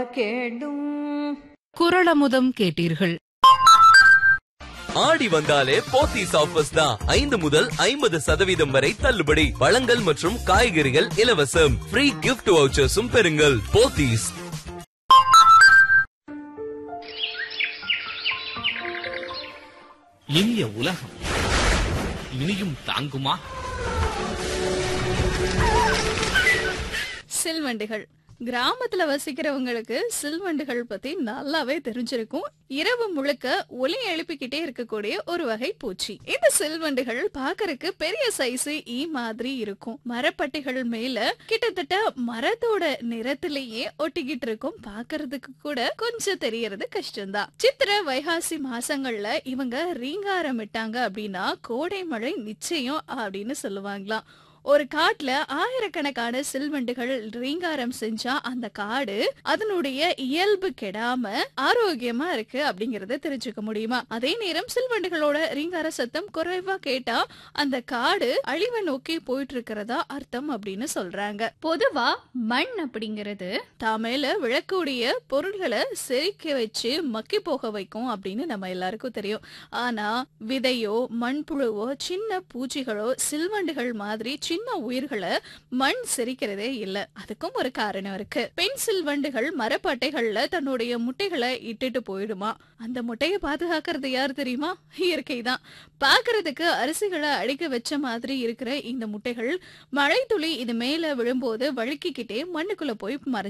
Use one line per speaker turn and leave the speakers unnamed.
கேடும்
குரளமுதம் கேட்டீர்கள்
ஆடி வந்தாலே போத்தீஸ் ஆஃபர்ஸ் தான் ஐந்து முதல் ஐம்பது சதவீதம் வரை தள்ளுபடி பழங்கள் மற்றும் காய்கறிகள் இலவசம் ஃப்ரீ கிஃப்ட் வவுச்சர்ஸும் பெறுங்கள் போத்தீஸ்
இனிய உலகம் இனியும் தாங்குமா
சில்வண்டுகள் கிராமத்துல வசிக்கிறவங்களுக்கு சில்வண்டுகள் பத்தி நல்லாவே தெரிஞ்சிருக்கும் இரவு முழுக்க ஒலி எழுப்பிக்கிட்டே இருக்கக்கூடிய ஒரு வகை பூச்சி இந்த சில்வண்டுகள் பாக்கறதுக்கு பெரிய சைஸ் ஈ மாதிரி இருக்கும் மரப்பட்டைகள் மேல கிட்டத்தட்ட மரத்தோட நிறத்திலேயே ஒட்டிக்கிட்டு இருக்கும் பாக்குறதுக்கு கூட கொஞ்சம் தெரியறது கஷ்டம்தான் சித்திர வைகாசி மாசங்கள்ல இவங்க ரீங்காரம் இட்டாங்க அப்படின்னா கோடை மழை நிச்சயம் அப்படின்னு சொல்லுவாங்களாம் ஒரு காட்டுல ஆயிரக்கணக்கான சில்வண்டுகள் ரீங்காரம் செஞ்சா அந்த காடு அதனுடைய இயல்பு கெடாம ஆரோக்கியமா இருக்கு அப்படிங்கறத தெரிஞ்சுக்க முடியுமா அதே நேரம் சில்வண்டுகளோட ரீங்கார சத்தம் குறைவா கேட்டா அந்த காடு அழிவை நோக்கி போயிட்டு இருக்கிறதா அர்த்தம் அப்படின்னு சொல்றாங்க
பொதுவா மண் அப்படிங்கிறது
தான் மேல விழக்கூடிய பொருள்களை செரிக்க வச்சு மக்கி போக வைக்கும் அப்படின்னு நம்ம எல்லாருக்கும் தெரியும் ஆனா விதையோ மண்புழுவோ சின்ன பூச்சிகளோ சில்வண்டுகள் மாதிரி சின்ன உயிர்களை மண் செரிக்கிறதே இல்ல அதுக்கும் ஒரு காரணம் இருக்கு பெண் சில்வண்டுகள் மரப்பட்டைகள்ல தன்னுடைய முட்டைகளை இட்டுட்டு போயிடுமா அந்த முட்டையை பாதுகாக்கிறது யார் தெரியுமா இயற்கை தான் பாக்குறதுக்கு அரிசிகளை அடிக்க வச்ச மாதிரி இருக்கிற இந்த முட்டைகள் மழை துளி இது மேல விழும்போது வழுக்கிக்கிட்டே மண்ணுக்குள்ள போய் மறைஞ்சு